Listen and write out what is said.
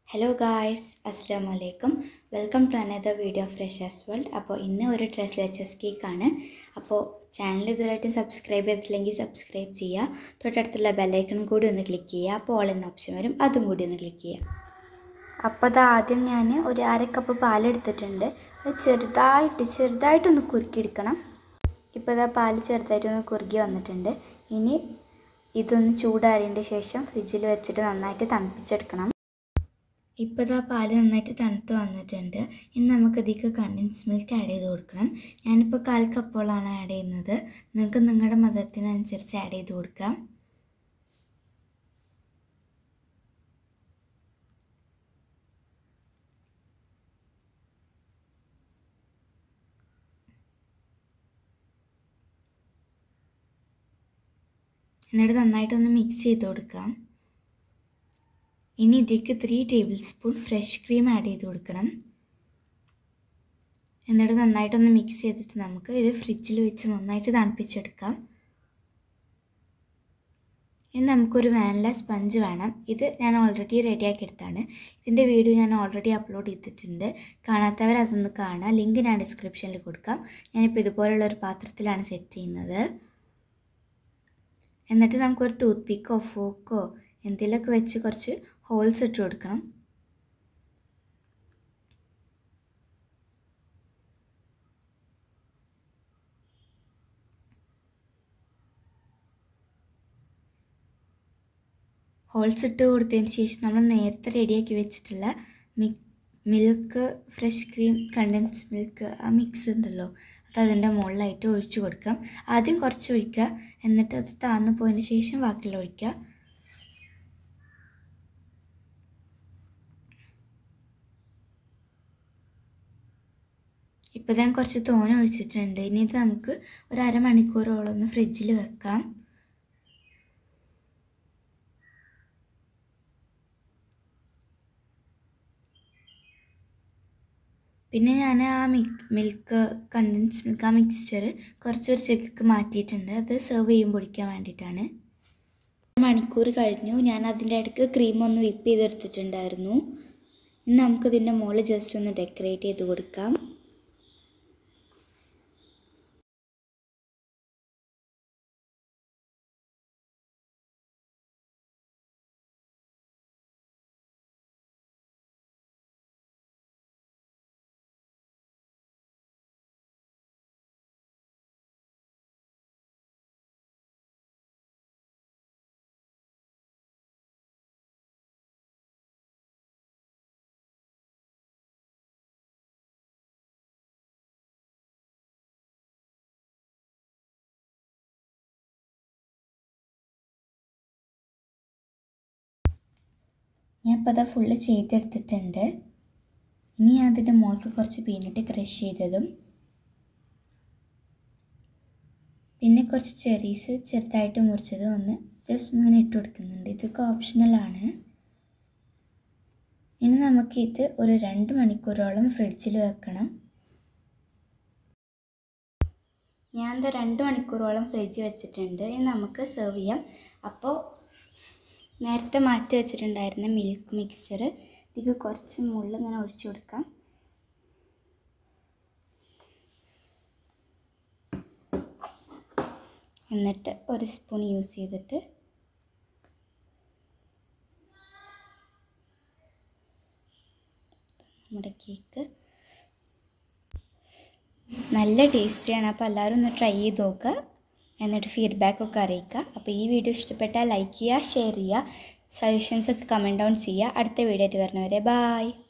hello guys അസ്സാം വലൈക്കും welcome to another video freshers world അപ്പോൾ ഇന്ന് ഒരു ഡ്രസ് ലെച്ചസ് കേക്കാണ് അപ്പോൾ ചാനൽ ഇതുവരെയായിട്ടും സബ്സ്ക്രൈബ് ചെയ്തിട്ടില്ലെങ്കിൽ സബ്സ്ക്രൈബ് ചെയ്യുക തൊട്ടടുത്തുള്ള ബെല്ലൈക്കൺ കൂടി ഒന്ന് ക്ലിക്ക് ചെയ്യുക അപ്പോൾ ഓൾ എന്ന ഓപ്ഷൻ വരും അതും കൂടി ഒന്ന് ക്ലിക്ക് ചെയ്യുക അപ്പോൾ അത് ആദ്യം ഞാൻ ഒരു അര കപ്പ് പാലെടുത്തിട്ടുണ്ട് അത് ചെറുതായിട്ട് ചെറുതായിട്ടൊന്ന് കുറുക്കിയെടുക്കണം ഇപ്പോൾ ഇതാ പാല് ചെറുതായിട്ടൊന്ന് കുറുകി വന്നിട്ടുണ്ട് ഇനി ഇതൊന്ന് ചൂടാറിയതിൻ്റെ ശേഷം ഫ്രിഡ്ജിൽ വെച്ചിട്ട് നന്നായിട്ട് തണുപ്പിച്ചെടുക്കണം ഇപ്പോൾ ഇതാ പാല് നന്നായിട്ട് തണുത്ത് വന്നിട്ടുണ്ട് ഇനി നമുക്ക് ഇതിലേക്ക് കണ്ടൻസ് മിൽക്ക് ആഡ് ചെയ്ത് കൊടുക്കണം ഞാനിപ്പോൾ കാൽ കപ്പോളാണ് ആഡ് ചെയ്യുന്നത് നിങ്ങൾക്ക് നിങ്ങളുടെ മതത്തിനനുസരിച്ച് ആഡ് ചെയ്ത് കൊടുക്കാം എന്നിട്ട് നന്നായിട്ടൊന്ന് മിക്സ് ചെയ്ത് കൊടുക്കാം ഇനി ഇതിലേക്ക് three tablespoon fresh cream add ചെയ്ത് കൊടുക്കണം എന്നിട്ട് നന്നായിട്ടൊന്ന് മിക്സ് ചെയ്തിട്ട് നമുക്ക് ഇത് ഫ്രിഡ്ജിൽ വെച്ച് നന്നായിട്ട് തണുപ്പിച്ചെടുക്കാം ഇനി നമുക്കൊരു വാനില സ്പഞ്ച് വേണം ഇത് ഞാൻ ഓൾറെഡി റെഡിയാക്കി എടുത്താണ് ഇതിൻ്റെ വീഡിയോ ഞാൻ ഓൾറെഡി അപ്ലോഡ് ചെയ്തിട്ടുണ്ട് കാണാത്തവർ അതൊന്ന് കാണാം ലിങ്ക് ഞാൻ ഡിസ്ക്രിപ്ഷനിൽ കൊടുക്കാം ഞാനിപ്പോൾ ഇതുപോലുള്ള ഒരു പാത്രത്തിലാണ് സെറ്റ് ചെയ്യുന്നത് എന്നിട്ട് നമുക്കൊരു ടൂത്ത് പിക്കോ ഫോക്കോ എന്തെങ്കിലുമൊക്കെ വെച്ച് കുറച്ച് ഹോൾസ് ഇട്ട് കൊടുക്കണം ഹോൾസ് ഇട്ട് കൊടുത്തതിന് ശേഷം നമ്മൾ നേരത്തെ റെഡിയാക്കി വെച്ചിട്ടുള്ള മിക് milk fresh cream condense milk ആ മിക്സ് ഉണ്ടല്ലോ അത് അതിൻ്റെ മുകളിലായിട്ട് ഒഴിച്ചു കൊടുക്കാം ആദ്യം കുറച്ച് ഒഴിക്കുക എന്നിട്ട് അത് താന്നു പോയതിന് ശേഷം ബാക്കിയുള്ള ഒഴിക്കുക ഇപ്പോൾ ഞാൻ കുറച്ച് തോന ഒഴിച്ചിട്ടുണ്ട് ഇനി ഇത് നമുക്ക് ഒരു അരമണിക്കൂറോളം ഒന്ന് ഫ്രിഡ്ജിൽ വെക്കാം പിന്നെ ഞാൻ ആ മിൽക്ക് മിൽക്ക് കണ്ടൻസ് മിൽക്ക് ആ മിക്സ്ചർ കുറച്ചൊരു ചെക്ക് മാറ്റിയിട്ടുണ്ട് അത് സെർവ് ചെയ്യുമ്പോൾ ഒഴിക്കാൻ വേണ്ടിയിട്ടാണ് മണിക്കൂർ കഴിഞ്ഞു ഞാൻ അതിൻ്റെ ഇടയ്ക്ക് ക്രീം ഒന്ന് വിപ്പ് ചെയ്തെടുത്തിട്ടുണ്ടായിരുന്നു ഇനി നമുക്കിതിൻ്റെ മുകളിൽ ജസ്റ്റ് ഒന്ന് ഡെക്കറേറ്റ് ചെയ്ത് കൊടുക്കാം ഞാൻ ഇപ്പോൾ അത് ഫുള്ള് ചെയ്തെടുത്തിട്ടുണ്ട് ഇനി അതിൻ്റെ മുകൾക്ക് കുറച്ച് പീനട്ട് ക്രഷ് ചെയ്തതും പിന്നെ കുറച്ച് ചെറീസ് ചെറുതായിട്ട് മുറിച്ചതും ഒന്ന് ജസ്റ്റ് ഇങ്ങനെ ഇട്ട് കൊടുക്കുന്നുണ്ട് ഇതൊക്കെ ഓപ്ഷണലാണ് ഇനി നമുക്ക് ഇത് ഒരു രണ്ട് മണിക്കൂറോളം ഫ്രിഡ്ജിൽ വെക്കണം ഞാൻ ഇത് രണ്ട് മണിക്കൂറോളം ഫ്രിഡ്ജിൽ വെച്ചിട്ടുണ്ട് ഇനി നമുക്ക് സെർവ് ചെയ്യാം അപ്പോൾ നേരത്തെ മാറ്റി വെച്ചിട്ടുണ്ടായിരുന്ന മിൽക്ക് മിക്സ്ചർ ഇതിക്ക് കുറച്ച് മുള്ള ഇങ്ങനെ ഒഴിച്ചു കൊടുക്കാം എന്നിട്ട് ഒരു സ്പൂൺ യൂസ് ചെയ്തിട്ട് നമ്മുടെ കേക്ക് നല്ല ടേസ്റ്റിയാണ് അപ്പോൾ എല്ലാവരും ഒന്ന് ട്രൈ ചെയ്ത് നോക്കുക എന്നിട്ട് ഫീഡ്ബാക്ക് ഒക്കെ അറിയിക്കുക അപ്പോൾ ഈ വീഡിയോ ഇഷ്ടപ്പെട്ടാൽ ലൈക്ക് ചെയ്യുക ഷെയർ ചെയ്യുക സജഷൻസ് ഒക്കെ കമൻറ്റ് ഡൗൺ ചെയ്യുക അടുത്ത വീഡിയോ ആയിട്ട് വരുന്നവരെ ബായ്